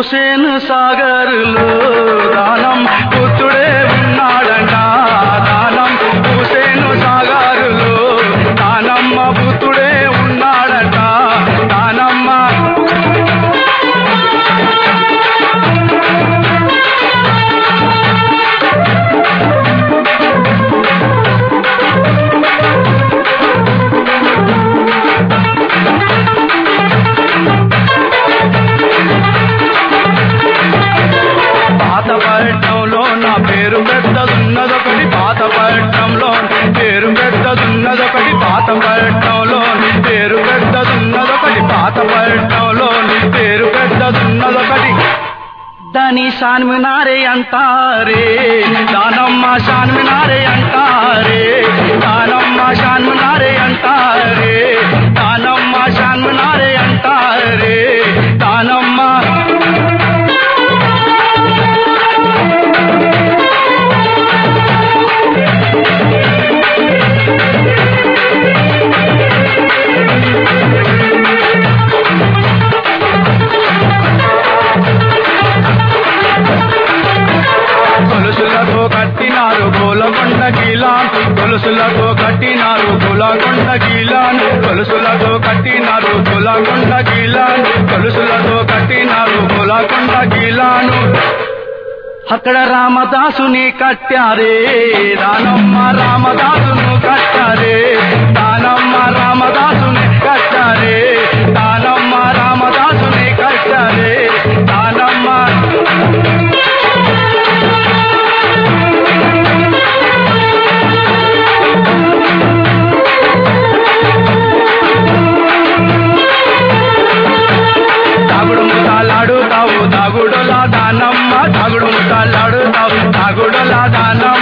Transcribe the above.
హుసేన్ సాగర్లో దానం పుత్రుడే ఉన్నాడంట దానం హుసేన్ సాగర్లో దానమ్మ పుత్రుడే ఉన్నాడంట దానమ్మ పాతపట్నంలో నా పేరు పెద్దదున్నదొకటి పాతపట్నంలో పేరు పెద్దదున్నదొకటి పాతపట్నంలో పేరు పెద్దదున్నదొకటి పాతపట్నంలో పేరు పెద్దదున్నదొకటి దాని షాన్మినారే అంటారే దానమ్మ షాన్మినారే అంటారే దానమ్మ షాన్మినారే అంటారే దానమ్మ షాన్మినారే అంటారే దానమ్మ గొలుసులతో కట్టినారు గోలకొండ గీలాన్ గొలుసులతో కట్టినారు గోలకొండ గీలాన్ గొలుసులతో కట్టినారు గోలకొండ గీలాన్ గొలుసులతో కట్టినారు గోలకొండ గీలాను అక్కడ రామదాసుని కట్టారే దానమ్మ రామదాసును కట్టారే దానమ్మ రామదాసుని కట్టారే దానమ్మ రామదాసుని కట్టారే దానమ్మ దాగుడు ముతాలాడుతావు దాగుడులా దానమ్మ దాగుడు ముతాలాడుతావు దాగుడులా దానమ్మ